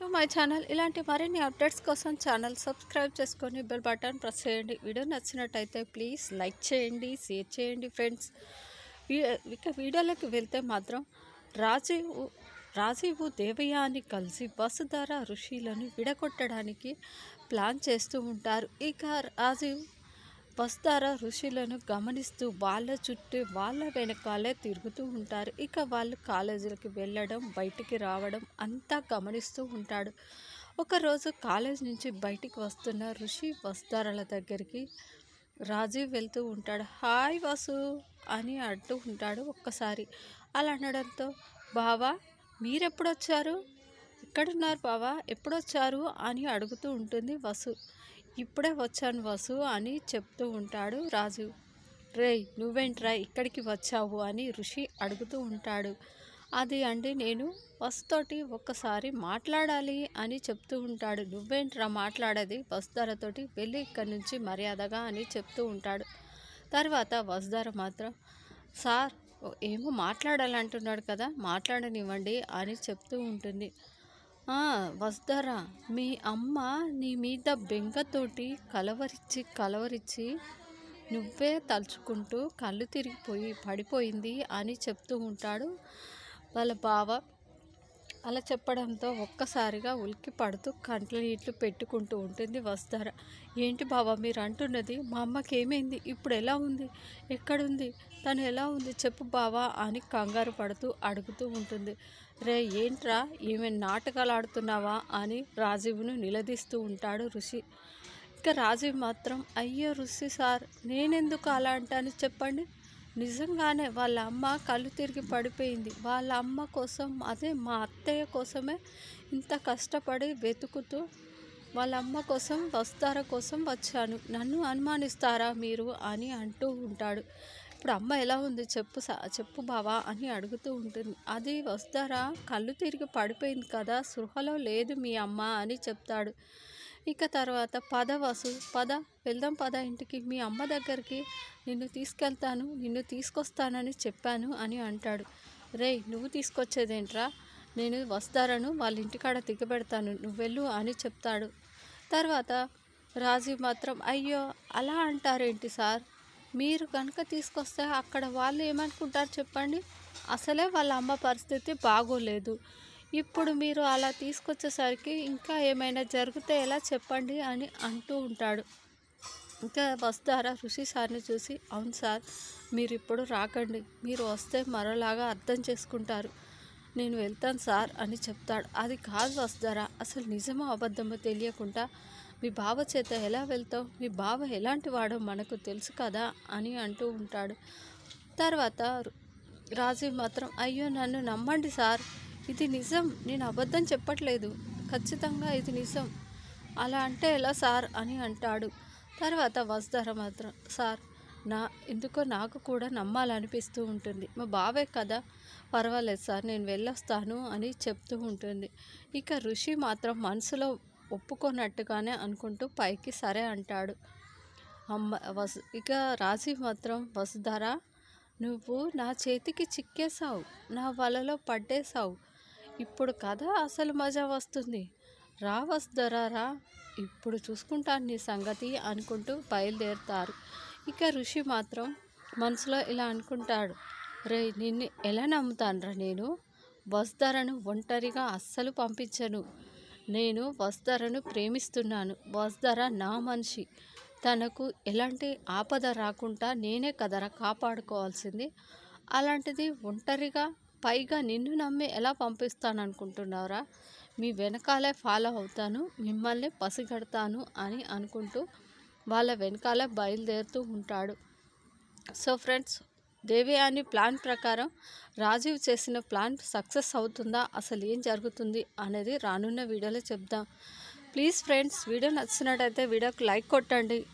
to my channel ఇలాంటి మరిన్ని updates కోసం ఛానల్ సబ్స్క్రైబ్ చేసుకొని బెల్ బటన్ ప్రెస్ చేయండి వీడియో నచ్చినట్టయితే ప్లీజ్ లైక్ చేయండి షేర్ చేయండి ఫ్రెండ్స్ వీ- ఇక వీడియోలోకి వెళ్తే మాత్రం రాజీవ్ రాజీవ్ దేవయాని కలిసి వసుధర ఋషులను విడగొట్టడానికి ప్లాన్ చేస్తూ ఉంటారు ఇక రాజీవ్ వస్తారా ఋషులను గమనిస్తూ వాళ్ళ చుట్టూ వాళ్ళ వెనకాలే తిరుగుతూ ఉంటారు ఇక వాళ్ళు కాలేజీలకు వెళ్ళడం బయటికి రావడం అంతా గమనిస్తూ ఉంటాడు ఒకరోజు కాలేజ్ నుంచి బయటికి వస్తున్న ఋషి వస్తారాల దగ్గరికి రాజీవ్ వెళ్తూ ఉంటాడు హాయ్ వసు అని అంటూ ఉంటాడు ఒక్కసారి అలా అనడంతో బావా మీరెప్పుడొచ్చారు ఎక్కడున్నారు బావా ఎప్పుడొచ్చారు అని అడుగుతూ ఉంటుంది వసు ఇప్పుడే వచ్చాను వసు అని చెప్తూ ఉంటాడు రాజు రేయ్ నువ్వేంట్రా ఇక్కడికి వచ్చావు అని ఋషి అడుగుతూ ఉంటాడు అది అండి నేను వసుతోటి ఒక్కసారి మాట్లాడాలి అని చెప్తూ ఉంటాడు నువ్వేంట్రా మాట్లాడేది వసుధారతోటి వెళ్ళి ఇక్కడి నుంచి మర్యాదగా అని చెప్తూ ఉంటాడు తర్వాత వసుధార మాత్రం సార్ ఏమో మాట్లాడాలంటున్నాడు కదా మాట్లాడనివ్వండి అని చెప్తూ ఉంటుంది "ఆ, వస్తారా మీ అమ్మ నీ మీద బెంగతోటి కలవరిచ్చి కలవరిచ్చి నువ్వే తలుచుకుంటూ కళ్ళు తిరిగిపోయి పడిపోయింది అని చెప్తూ ఉంటాడు వాళ్ళ బావ అలా చెప్పడంతో ఒక్కసారిగా ఉలిక్కి పడుతూ కంట్లో నీట్లు పెట్టుకుంటూ ఉంటుంది వస్తారా ఏంటి బాబా మీరు అంటున్నది మా అమ్మకి ఏమైంది ఇప్పుడు ఎలా ఉంది ఎక్కడుంది తను ఎలా ఉంది చెప్పు బావా అని కంగారు పడుతూ అడుగుతూ ఉంటుంది రే ఏంట్రా ఏమైనా నాటకాలు ఆడుతున్నావా అని రాజీవ్ను నిలదీస్తూ ఉంటాడు ఋషి ఇక రాజీవ్ మాత్రం అయ్యో ఋషి సార్ నేనెందుకు అలా అంటాను చెప్పండి నిజంగానే వాళ్ళ అమ్మ కళ్ళు తిరిగి పడిపోయింది వాళ్ళ అమ్మ కోసం అదే మా అత్తయ్య కోసమే ఇంత కష్టపడి వెతుకుతూ వాళ్ళ అమ్మ కోసం వస్తారా కోసం వచ్చాను నన్ను అనుమానిస్తారా మీరు అని అంటూ ఉంటాడు ఇప్పుడు అమ్మ ఎలా ఉంది చెప్పు సా చెప్పు బావా అని అడుగుతూ ఉంటుంది అది వస్తారా కళ్ళు తిరిగి పడిపోయింది కదా సృహలో లేదు మీ అమ్మ అని చెప్తాడు ఇక తర్వాత పద వసు పద వెళ్దాం పద ఇంటికి మీ అమ్మ దగ్గరికి నిన్ను తీసుకెళ్తాను నిన్ను తీసుకొస్తానని చెప్పాను అని అంటాడు రేయ్ నువ్వు తీసుకొచ్చేదేంట్రా నేను వస్తారను వాళ్ళ ఇంటికాడ దిగబెడతాను నువ్వు వెళ్ళు అని చెప్తాడు తర్వాత రాజీవ్ మాత్రం అయ్యో అలా అంటారేంటి సార్ మీరు కనుక తీసుకొస్తే అక్కడ వాళ్ళు ఏమనుకుంటారు చెప్పండి అసలే వాళ్ళ అమ్మ పరిస్థితి బాగోలేదు ఇప్పుడు మీరు అలా తీసుకొచ్చేసరికి ఇంకా ఏమైనా జరిగితే ఎలా చెప్పండి అని అంటూ ఉంటాడు ఇంకా వస్తారా ఋషి సార్ని చూసి అవును సార్ మీరు ఇప్పుడు రాకండి మీరు వస్తే మరోలాగా అర్థం చేసుకుంటారు నేను వెళ్తాను సార్ అని చెప్తాడు అది కాదు వస్తారా అసలు నిజమో అబద్ధమో తెలియకుండా మీ బావ చేత ఎలా వెళ్తావు మీ బావ ఎలాంటి వాడో మనకు తెలుసు కదా అని అంటూ ఉంటాడు తర్వాత రాజీవ్ మాత్రం అయ్యో నన్ను నమ్మండి సార్ ఇది నిజం నేను అబద్ధం చెప్పట్లేదు ఖచ్చితంగా ఇది నిజం అలా అంటే ఎలా సార్ అని అంటాడు తర్వాత వస్తారా మాత్రం సార్ నా ఎందుకో నాకు కూడా నమ్మాలనిపిస్తూ ఉంటుంది మా బావే కదా పర్వాలేదు సార్ నేను వెళ్ళొస్తాను అని చెప్తూ ఉంటుంది ఇక ఋషి మాత్రం మనసులో ఒప్పుకోనట్టుగానే అనుకుంటూ పైకి సరే అంటాడు అమ్మ వసు ఇక రాజీవ్ మాత్రం వసుధారా నువ్వు నా చేతికి చిక్కేశావు నా వలలో పడ్డేశావు ఇప్పుడు కదా అసలు మజా వస్తుంది రా వసుధరా రా ఇప్పుడు చూసుకుంటాను నీ సంగతి అనుకుంటూ బయలుదేరుతారు ఇక ఋషి మాత్రం మనసులో ఇలా అనుకుంటాడు రే నిన్ను ఎలా నమ్ముతానురా నేను వసుధరను ఒంటరిగా అస్సలు పంపించను నేను వసుధరను ప్రేమిస్తున్నాను వసుధర నా మనిషి తనకు ఎలాంటి ఆపద రాకుండా నేనే కదరా కాపాడుకోవాల్సింది అలాంటిది ఒంటరిగా పైగా నిన్ను నమ్మి ఎలా పంపిస్తాననుకుంటున్నారా మీ వెనకాలే ఫాలో అవుతాను మిమ్మల్ని పసిగడతాను అని అనుకుంటూ వాళ్ళ వెనకాలే బయలుదేరుతూ ఉంటాడు సో ఫ్రెండ్స్ దేవయాని ప్లాన్ ప్రకారం రాజీవ్ చేసిన ప్లాన్ సక్సెస్ అవుతుందా అసలు ఏం జరుగుతుంది అనేది రానున్న వీడియోలో చెప్దాం ప్లీజ్ ఫ్రెండ్స్ వీడియో నచ్చినట్టయితే వీడియోకి లైక్ కొట్టండి